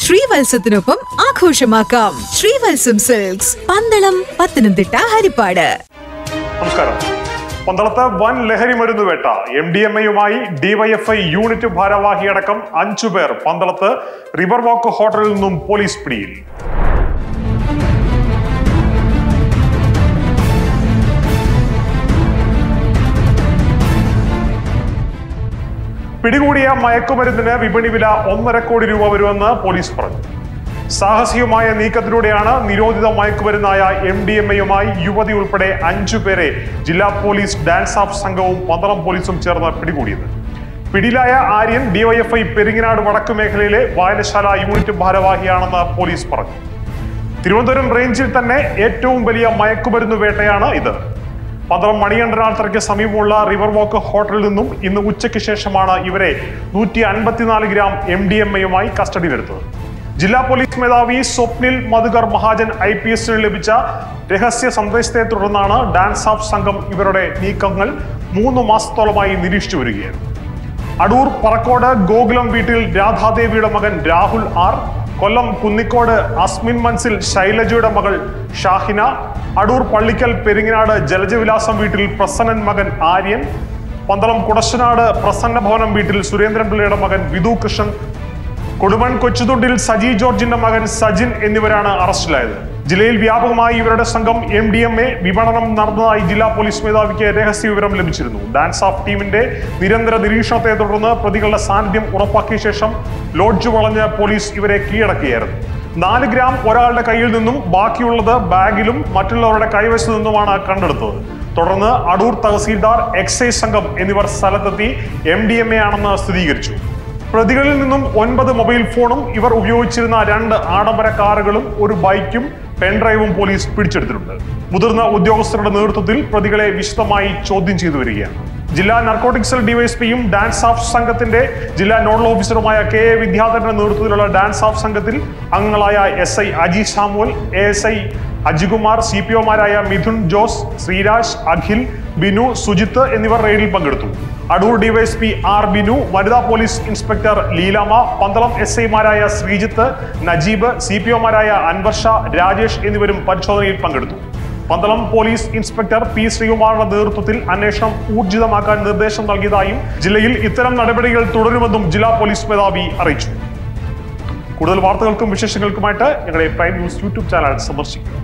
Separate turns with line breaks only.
ശ്രീവത്സത്തിനൊപ്പം ആഘോഷമാക്കാം ശ്രീവത്സം സിൽക്സ് പന്തളം പത്തനംതിട്ട ഹരിപ്പാട്
നമസ്കാരം പന്തളത്ത് വൻ ലഹരി മരുന്ന് വേട്ട എം ഡി എം എയുമായി ഡിവൈഎഫ്ഐ യൂണിറ്റ് ഭാരവാഹിയടക്കം അഞ്ചു പേർ പന്തളത്ത് റിവർ വാക്ക് ഹോട്ടലിൽ നിന്നും പോലീസ് പിടിയിൽ പിടികൂടിയ മയക്കുമരുന്നിന് വിപണി വില ഒന്നര കോടി രൂപ വരുമെന്ന് പോലീസ് പറഞ്ഞു സാഹസികമായ നീക്കത്തിലൂടെയാണ് നിരോധിത മയക്കുമരുന്നായ എം ഡി എം എയുമായി യുവതി ഉൾപ്പെടെ അഞ്ചു പേരെ ജില്ലാ പോലീസ് ഡാൻസ് ഓഫ് സംഘവും പന്തളം പോലീസും ചേർന്ന് പിടികൂടിയത് പിടിയിലായ ആര്യൻ ഡിവൈഎഫ്ഐ പെരിങ്ങനാട് വടക്കു മേഖലയിലെ വായനശാല യൂണിറ്റ് ഭാരവാഹിയാണെന്ന് പോലീസ് പറഞ്ഞു തിരുവനന്തപുരം റേഞ്ചിൽ തന്നെ ഏറ്റവും വലിയ മയക്കുമരുന്ന് വേട്ടയാണ് ഇത് പന്തളം മണികണ്ഠനാത്രയ്ക്ക് സമീപമുള്ള റിവർ വാക്ക് ഹോട്ടലിൽ നിന്നും ഇന്ന് ഉച്ചയ്ക്ക് ശേഷമാണ് ഇവരെ നൂറ്റി അൻപത്തിനാല് ഗ്രാം എം ഡി എം എയുമായി കസ്റ്റഡിയിലെടുത്തത് ജില്ലാ പോലീസ് മേധാവി സ്വപ്നിൽ മധുകർ മഹാജൻ ഐ പി എസിന് ലഭിച്ച രഹസ്യ സന്ദേശത്തെ തുടർന്നാണ് ഡാൻസ് ഓഫ് സംഘം ഇവരുടെ നീക്കങ്ങൾ മൂന്ന് മാസത്തോളമായി നിരീക്ഷിച്ചു വരികയാണ് അടൂർ പറക്കോട് ഗോകുലം വീട്ടിൽ രാധാദേവിയുടെ മകൻ രാഹുൽ ആർ കൊല്ലം കുന്നിക്കോട് അസ്മിൻ മൻസിൽ ശൈലജയുടെ മകൾ ഷാഹിന അടൂർ പള്ളിക്കൽ പെരിങ്ങനാട് ജലജവിലാസം വീട്ടിൽ പ്രസന്നൻ മകൻ ആര്യൻ പന്തളം കുടശനാട് പ്രസന്ന ഭവനം വീട്ടിൽ സുരേന്ദ്രൻ പിള്ളയുടെ മകൻ വിധു കൃഷ്ണൻ കൊടുമൺ കൊച്ചുതൊണ്ടിൽ സജി ജോർജിന്റെ മകൻ സജിൻ എന്നിവരാണ് അറസ്റ്റിലായത് ജില്ലയിൽ വ്യാപകമായി ഇവരുടെ സംഘം എം ഡി എം എ വിപണനം നടന്നതായി ജില്ലാ പോലീസ് മേധാവിക്ക് രഹസ്യ വിവരം ലഭിച്ചിരുന്നു ഡാൻസ് ഓഫ് ടീമിന്റെ നിരന്തര നിരീക്ഷണത്തെ തുടർന്ന് പ്രതികളുടെ സാന്നിധ്യം ഉറപ്പാക്കിയ ശേഷം ലോഡ്ജ് വളഞ്ഞ് പോലീസ് ഇവരെ കീഴടക്കുകയായിരുന്നു നാല് ഗ്രാം ഒരാളുടെ കയ്യിൽ നിന്നും ബാക്കിയുള്ളത് ബാഗിലും മറ്റുള്ളവരുടെ കൈവശത്തു നിന്നുമാണ് കണ്ടെടുത്തത് തുടർന്ന് അടൂർ തഹസീൽദാർ എക്സൈസ് സംഘം എന്നിവർ സ്ഥലത്തെത്തി എം ഡി എം എ ആണെന്ന് സ്ഥിരീകരിച്ചു പ്രതികളിൽ നിന്നും ഒൻപത് മൊബൈൽ ഫോണും ഇവർ ഉപയോഗിച്ചിരുന്ന രണ്ട് ആഡംബര കാറുകളും ഒരു ബൈക്കും പെൻഡ്രൈവും പോലീസ് പിടിച്ചെടുത്തിട്ടുണ്ട് മുതിർന്ന ഉദ്യോഗസ്ഥരുടെ നേതൃത്വത്തിൽ പ്രതികളെ വിശദമായി ചോദ്യം ചെയ്തു വരികയാണ് ജില്ലാ നർക്കോട്ടിക് സെൽ ഡിവൈഎസ്പിയും ഡാൻസ് ഓഫ് സംഘത്തിന്റെ ജില്ലാ നോഡൽ ഓഫീസറുമായ കെ എ വിദ്യാധരന്റെ നേതൃത്വത്തിലുള്ള ഡാൻസ് ഓഫ് സംഘത്തിൽ അംഗങ്ങളായ S I Aji Samuel A S I Ajikumar C P ഒമാരായ മിഥുൻ ജോസ് ശ്രീരാജ് അഖിൽ ബിനു സുജിത്ത് എന്നിവർ റെയ്ഡിൽ പങ്കെടുത്തു അടൂർ ഡിവൈഎസ്പി ആർ ബിനു വനിതാ police inspector Leelamma Pandalam S ഐമാരായ ശ്രീജിത്ത് നജീബ് സി പി ഒമാരായ അൻവർ ഷാ രാജേഷ് എന്നിവരും പരിശോധനയിൽ പങ്കെടുത്തു പന്തളം പോലീസ് ഇൻസ്പെക്ടർ പി ശ്രീകുമാറിന്റെ നേതൃത്വത്തിൽ അന്വേഷണം ഊർജിതമാക്കാൻ നിർദ്ദേശം നൽകിയതായും ജില്ലയിൽ ഇത്തരം നടപടികൾ തുടരുമെന്നും ജില്ലാ പോലീസ് മേധാവി അറിയിച്ചു കൂടുതൽ വാർത്തകൾക്കും വിശേഷങ്ങൾക്കുമായിട്ട് ഞങ്ങളുടെ പ്രൈം ന്യൂസ് യൂട്യൂബ് ചാനൽ സന്ദർശിക്കുക